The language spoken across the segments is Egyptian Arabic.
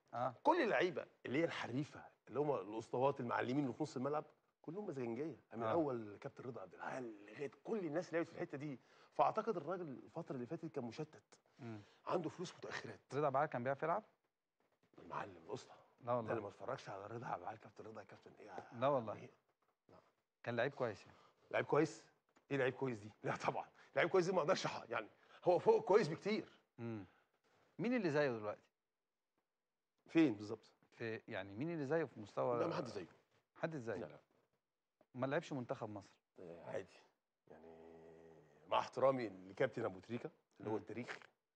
اه كل اللعيبه اللي هي الحريفه اللي هم الاسطوات المعلمين اللي في نص الملعب كلهم مزاجنجيه من آه. اول كابتن رضا عبد العال لغايه كل الناس اللي لعبت في الحته دي فاعتقد الراجل الفتره اللي فاتت كان مشتت مم. عنده فلوس متاخرات رضا عبد العال كان بيعرف يلعب؟ المعلم الاسطى لا انت اللي والله ما اتفرجش على رضا عبد العال كابتن رضا كابتن ايه يا لا والله. عمي؟ كان لعيب كويس يعني لعيب كويس ايه لعيب كويس دي لا طبعا لعيب كويس دي ما اقدرش أح- يعني هو فوق كويس بكتير مم. مين اللي زيه دلوقتي؟ فين بالظبط في يعني مين اللي زيه في مستوى لا ما حد زيه حد زيه لا لا ما لعبش منتخب مصر آه، عادي يعني مع احترامي لكابتن ابو تريكه اللي هو مم. التاريخ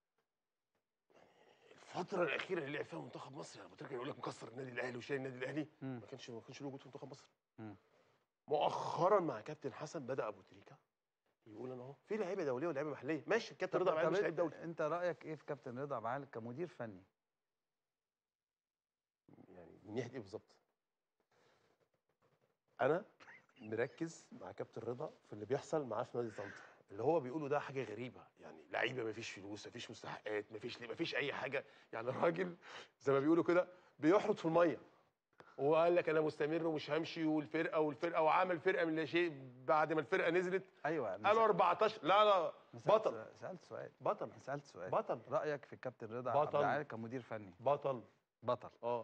الفترة الأخيرة اللي لعب فيها منتخب مصر يعني أبو تريكة يقول لك مكسر النادي الأهلي وشايل النادي الأهلي مم. ما كانش ما كانش له وجود في منتخب مصر مم. مؤخرا مع كابتن حسن بدأ أبو تريكة يقول أنا أهو في لعيبة دولية ولاعيبة محلية ماشي الكابتن رضا عبد العال مش لعيب دولي انت رايك ايه في كابتن رضا عبد العال كمدير فني؟ يعني من ناحية إيه بالظبط؟ أنا مركز مع كابتن رضا في اللي بيحصل معاه في نادي طنطا اللي هو بيقوله ده حاجه غريبه يعني لعيبه ما فيش فلوس ما فيش مستحقات ما فيش ما فيش اي حاجه يعني الراجل زي ما بيقولوا كده بيحرط في الميه وقال لك انا مستمر ومش همشي والفرقه والفرقه وعمل فرقه من لا شيء بعد ما الفرقه نزلت ايوه قالوا 14 لا لا سألت بطل سؤال- سالت سؤال بطل سالت سؤال بطل رايك في الكابتن رضا عبد بطل. العال كمدير فني بطل بطل اه